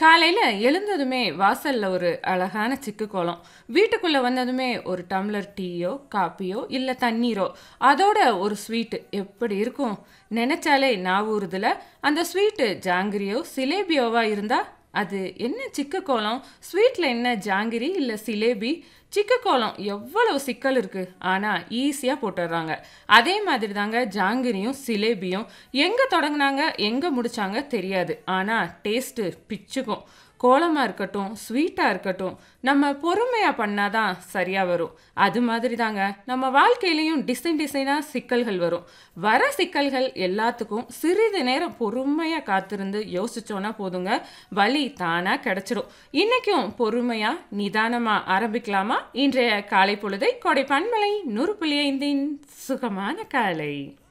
காலையில எழுந்ததுமே வாசல்ல ஒரு அழகான சிக்கு கோலம் வீட்டுக்குள்ள வந்ததுமே ஒரு டம்ளர் டீயோ காப்பியோ இல்ல தண்ணீரோ அதோட ஒரு ஸ்வீட் எப்படி இருக்கும் நினைச்சாலே நாவூறுதுல அந்த ஸ்வீட்டு ஜாங்கிரியோ சிலேபியோவா இருந்தா அது என்ன சிக்கு கோலம் ஸ்வீட்ல என்ன ஜாங்கிரி இல்ல சிலேபி சிக்கு கோலம் எவ்வளவு சிக்கல் இருக்கு ஆனா ஈஸியா போட்டுடுறாங்க அதே மாதிரி தாங்க ஜாங்கிரியும் சிலேபியும் எங்க தொடங்குனாங்க எங்க முடிச்சாங்க தெரியாது ஆனா டேஸ்ட் பிச்சுக்கும் கோலமா இருக்கட்டும் ஸ்வீட்டா இருக்கட்டும் நம்ம பொறுமையா பண்ணாதான் சரியா வரும் அது மாதிரி தாங்க நம்ம வாழ்க்கையிலையும் டிசைன் டிசைனா சிக்கல்கள் வரும் வர சிக்கல்கள் எல்லாத்துக்கும் சிறிது நேரம் பொறுமையா காத்திருந்து யோசிச்சோன்னா போதுங்க வழி தானா கிடைச்சிடும் இன்னைக்கும் பொறுமையா நிதானமா ஆரம்பிக்கலாமா இன்றைய காலை பொழுதை கொடை பன்மலை நூறு புள்ளி ஐந்தின் சுகமான காலை